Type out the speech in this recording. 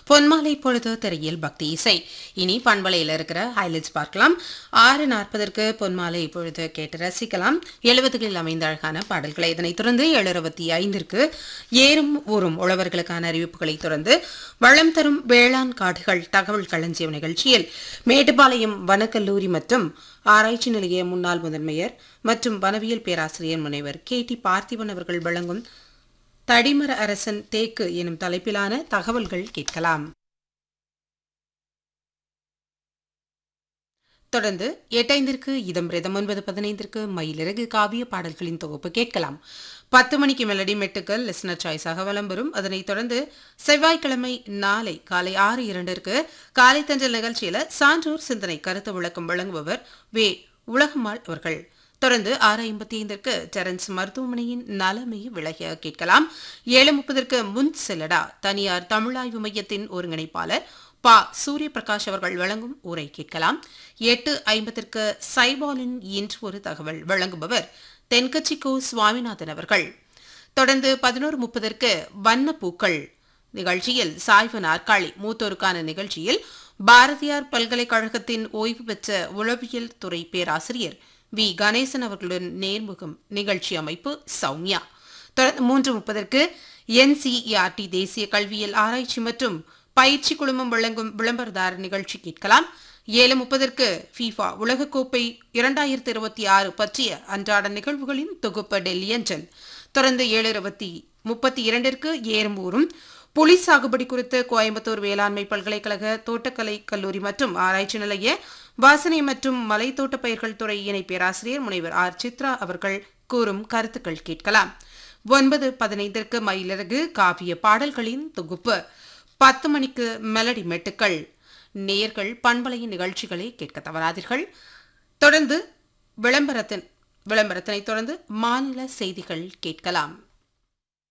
பொன்மாலை பொழுது திரையில் பக்தி இசை இனி பண்பலையில் இருக்கிற ஹைலைட்ஸ் பார்க்கலாம் ஆறு நாற்பதற்கு பொன்மாலை பொழுது கேட்டு ரசிக்கலாம் எழுபதுகளில் அமைந்த அழகான பாடல்களை இதனைத் தொடர்ந்து ஏழு இருபத்தி ஐந்திற்கு ஏறும் ஊறும் உழவர்களுக்கான அறிவிப்புகளை தொடர்ந்து வளம் தரும் வேளாண் காடுகள் தகவல் களஞ்சியம் நிகழ்ச்சியில் மேட்டுப்பாளையம் வனக்கல்லூரி மற்றும் ஆராய்ச்சி நிலைய முன்னாள் முதன்மையர் மற்றும் வனவியல் பேராசிரியர் முனைவர் கே டி பார்த்திபன் அவர்கள் வழங்கும் தடிமர அரசன் தேக்கு எனும் தலைப்பிலான தகவல்கள் கேட்கலாம் தொடர்ந்து எட்டைந்திற்கு இதம் பிரதம் ஒன்பது பதினைந்திற்கு மயிலிறகு காவிய பாடல்களின் தொகுப்பு கேட்கலாம் பத்து மணிக்கு மெலடி மெட்டுக்கள் லிஸ்னர் சாய்ஸாக வலம் வரும் அதனைத் தொடர்ந்து செவ்வாய்க்கிழமை நாளை காலை ஆறு இரண்டிற்கு காலை தஞ்சல் நிகழ்ச்சியில சான்றோர் சிந்தனை கருத்து விளக்கம் வழங்குபவர் வே உலகம்மாள் அவர்கள் தொடர்ந்து ஆறு ஐம்பத்தி ஐந்திற்கு டெரன்ஸ் மருத்துவமனையின் நலமை விலகிய கேட்கலாம் ஏழு முப்பதற்கு முன் செல்லடா தனியார் தமிழாய்வு மையத்தின் ஒருங்கிணைப்பாளர் பா சூரிய பிரகாஷ் அவர்கள் வழங்கும் உரை கேட்கலாம் எட்டு ஐம்பத்திற்கு சைபாலின் இன்று ஒரு தகவல் வழங்குபவர் தென்கட்சிக்கோ சுவாமிநாதன் அவர்கள் தொடர்ந்து பதினோரு முப்பதற்கு வண்ண பூக்கள் நிகழ்ச்சியில் சாய்வு நாற்காலி மூத்தோருக்கான நிகழ்ச்சியில் பாரதியார் பல்கலைக்கழகத்தின் ஓய்வு பெற்ற உளவியல் துறை பேராசிரியர் வி கணேசன் அவர்களுடன் நேர்முகம் நிகழ்ச்சி அமைப்பு சௌமியா தொடர்ந்து மூன்று முப்பதற்கு என்சிஇஆர்டி தேசிய கல்வியல் ஆராய்ச்சி மற்றும் பயிற்சி குழுமம் வழங்கும் விளம்பரதார நிகழ்ச்சி கேட்கலாம் ஏழு முப்பதற்கு ஃபீஃபா உலகக்கோப்பை இரண்டாயிரத்தி இருபத்தி ஆறு பற்றிய அன்றாட நிகழ்வுகளின் தொகுப்பு டெல்லி அஞ்சல் தொடர்ந்து ஏழு இருபத்தி முப்பத்தி இரண்டிற்கு ஏறும்பூரும் புலி சாகுபடி குறித்து கோயம்புத்தூர் வேளாண்மை பல்கலைக்கழக தோட்டக்கலை கல்லூரி மற்றும் ஆராய்ச்சி நிலைய வாசனை மற்றும் மலைத்தோட்ட பயிர்கள் துறை இணை பேராசிரியர் முனைவர் ஆர் சித்ரா அவர்கள் கூறும் கருத்துக்கள் கேட்கலாம் ஒன்பது பதினைந்திற்கு மயிலிறகு காவிய பாடல்களின் தொகுப்பு பத்து மணிக்கு மெலடி மெட்டுக்கள் நேர்கள் பண்பலையின் நிகழ்ச்சிகளை கேட்க தவறாதீர்கள் தொடர்ந்து விளம்பரத்தின் விளம்பரத்தினை தொடர்ந்து மாநில செய்திகள் கேட்கலாம்